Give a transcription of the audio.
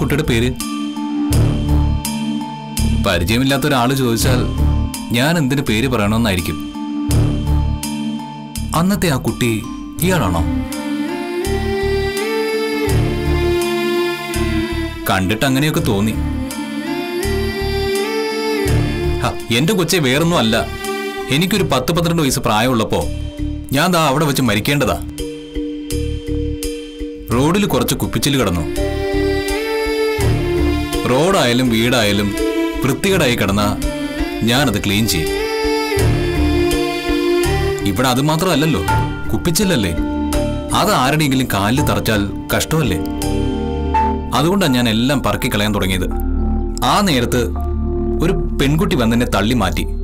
കുട്ടിയുടെ പേര് പരിചയമില്ലാത്ത ഒരാൾ ചോദിച്ചാൽ ഞാൻ എന്തിന് പേര് പറയണമെന്നായിരിക്കും അന്നത്തെ ആ കുട്ടി ഇയാളാണോ കണ്ടിട്ട് അങ്ങനെയൊക്കെ തോന്നി ഹ, എന്റെ കൊച്ചെ വേറൊന്നും അല്ല എനിക്കൊരു പത്ത് പന്ത്രണ്ട് വയസ്സ് പ്രായമുള്ളപ്പോ ഞാൻ ദാ അവിടെ വെച്ച് മരിക്കേണ്ടതാ റോഡിൽ കുറച്ച് കുപ്പിച്ചില് കിടന്നു റോഡായാലും വീടായാലും വൃത്തികേടായി കിടന്ന ഞാനത് ക്ലീൻ ചെയ്യും ഇവിടെ അത് മാത്രമല്ലല്ലോ കുപ്പിച്ചില്ലല്ലേ അത് ആരുടെയെങ്കിലും കാലിൽ തറച്ചാൽ കഷ്ടമല്ലേ അതുകൊണ്ടാണ് ഞാൻ എല്ലാം പറക്കി കളയാൻ തുടങ്ങിയത് ആ നേരത്ത് ഒരു പെൺകുട്ടി വന്നെന്നെ തള്ളി മാറ്റി